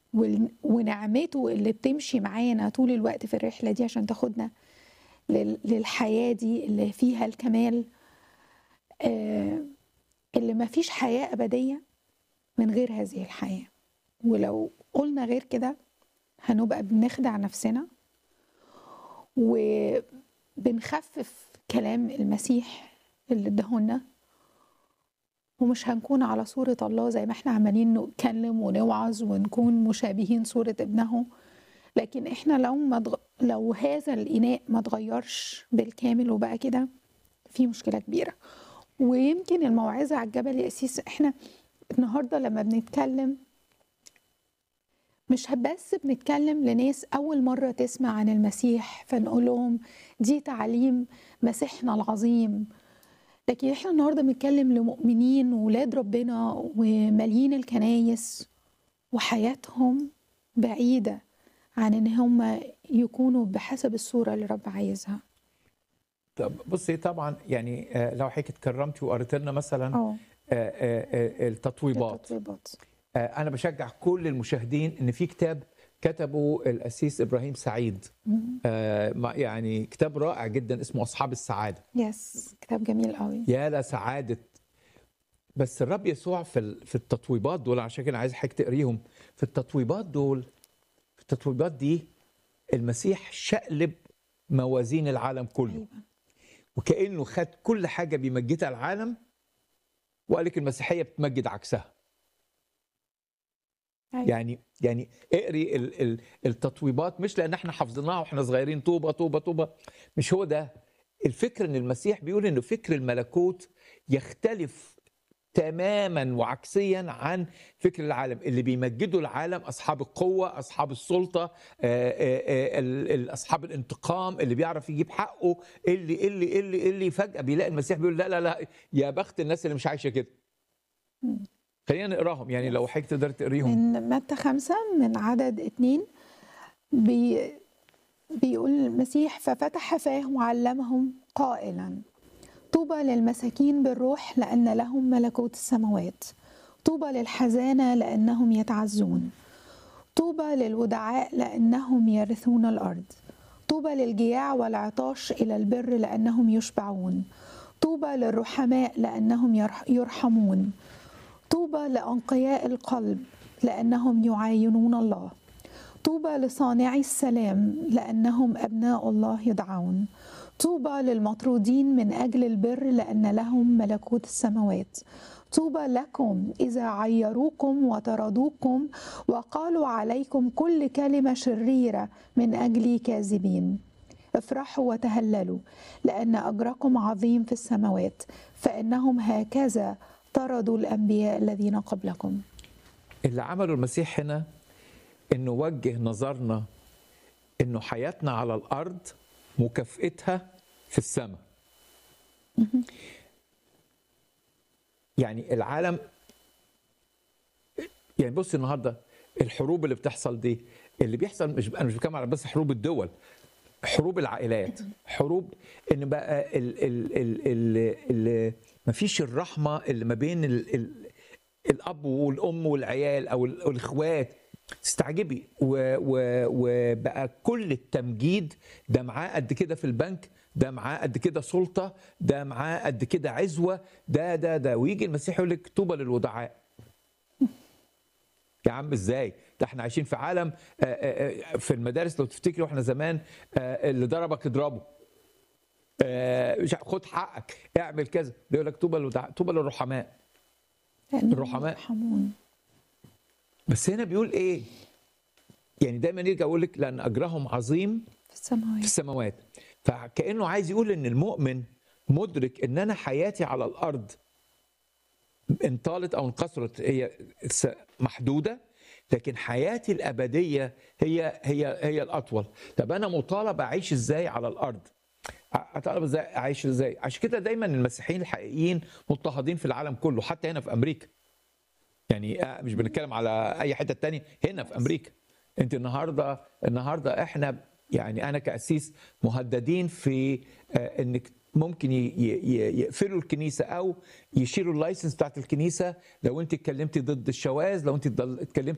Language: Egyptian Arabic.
وال- ونعمته اللي بتمشي معانا طول الوقت في الرحلة دي عشان تاخدنا لل- للحياة دي اللي فيها الكمال آه، اللي ما فيش حياة أبدية من غير هذه الحياة ولو قلنا غير كده هنبقى بنخدع نفسنا وبنخفف كلام المسيح اللي اداهولنا ومش هنكون على صورة الله زي ما احنا عمالين نتكلم ونوعظ ونكون مشابهين صورة ابنه لكن احنا لو ما دغ... لو هذا الإناء ما اتغيرش بالكامل وبقى كده في مشكلة كبيرة ويمكن الموعظة على الجبل يا أسيس احنا النهاردة لما بنتكلم مش بس بنتكلم لناس أول مرة تسمع عن المسيح فنقول لهم دي تعليم مسيحنا العظيم لكن احنا النهارده بنتكلم لمؤمنين وولاد ربنا ومالين الكنايس وحياتهم بعيدة عن ان هم يكونوا بحسب الصورة اللي رب عايزها طب بصي طبعا يعني آه، لو حضرتك اتكرمتي وقريت لنا مثلا اه آه، آه، آه، التطويبات التطويبات آه، انا بشجع كل المشاهدين ان في كتاب كتبه الاسيس ابراهيم سعيد آه، ما- يعني كتاب رائع جدا اسمه اصحاب السعاده يس كتاب جميل قوي يا لسعاده بس الرب يسوع في ال- في التطويبات دول عشان كده عايز حضرتك تقريهم في التطويبات دول في التطويبات دي المسيح شقلب موازين العالم كله ايوه وكانه خد كل حاجه بيمجدها العالم وقال لك المسيحيه بتمجد عكسها أيوة. يعني يعني اقري ال- ال- التطويبات مش لان احنا حافظينها واحنا صغيرين طوبه طوبه طوبه مش هو ده الفكر ان المسيح بيقول انه فكر الملكوت يختلف تماما وعكسيا عن فكر العالم اللي بيمجدوا العالم اصحاب القوه اصحاب السلطه آه، آه، آه، ال- ال- اصحاب الانتقام اللي بيعرف يجيب حقه اللي اللي اللي اللي فجاه بيلاقي المسيح بيقول لا لا لا يا بخت الناس اللي مش عايشه كده خلينا نقراهم يعني لو حضرتك تقدر تقريهم من متى خمسة من عدد اتنين بي بيقول المسيح ففتح فاه وعلمهم قائلا طوبى للمساكين بالروح لأن لهم ملكوت السماوات طوبى للحزانة لأنهم يتعزون طوبى للودعاء لأنهم يرثون الأرض طوبى للجياع والعطاش إلى البر لأنهم يشبعون طوبى للرحماء لأنهم يرح- يرحمون طوبى لأنقياء القلب لأنهم يعاينون الله طوبى لصانعي السلام لأنهم أبناء الله يدعون طوبى للمطرودين من أجل البر لأن لهم ملكوت السماوات طوبى لكم إذا عيروكم وطردوكم وقالوا عليكم كل كلمة شريرة من أجلي كاذبين افرحوا وتهللوا لأن أجركم عظيم في السماوات فإنهم هكذا طردوا الأنبياء الذين قبلكم اللي عمله المسيح هنا انه وجه نظرنا انه حياتنا على الارض مكافئتها في السماء يعني العالم يعني بص النهارده الحروب اللي بتحصل دي اللي بيحصل مش انا مش بتكلم على بس حروب الدول حروب العائلات حروب ان بقى ال ال ال ال ال مفيش الرحمه اللي ما بين ال ال الاب والام والعيال او ال- الاخوات تستعجبي و- و- وبقى كل التمجيد ده معاه قد كده في البنك ده معاه قد كده سلطه ده معاه قد كده عزوه ده ده ده ويجي المسيح يقول لك طوبى للودعاء يا عم ازاي ده احنا عايشين في عالم آه، آه، آه، في المدارس لو تفتكروا احنا زمان آه، اللي ضربك اضربه آه، مش ع- خد حقك اعمل كذا بيقول لك طوبى للودعاء طوبى للرحماء لأنهم الرحماء. يرحمون بس هنا بيقول ايه يعني دايما يرجع يقول لك لان اجرهم عظيم في السماوات في السماوات فكانه عايز يقول ان المؤمن مدرك ان انا حياتي على الارض ان طالت او انقصرت هي س- محدوده لكن حياتي الابديه هي هي هي الاطول طب انا مطالب اعيش ازاي على الارض ع- اطالب ازاي اعيش ازاي عشان كده دايما المسيحيين الحقيقيين مضطهدين في العالم كله حتى هنا في امريكا يعني آه، مش بنتكلم على اي حته تانية هنا في امريكا انت النهارده النهارده احنا يعني انا كاسيس مهددين في آه، انك ممكن ي- ي- يقفلوا الكنيسه او يشيلوا اللايسنس بتاعت الكنيسه لو انت اتكلمتي ضد الشواذ لو انت ضل- اتكلمتي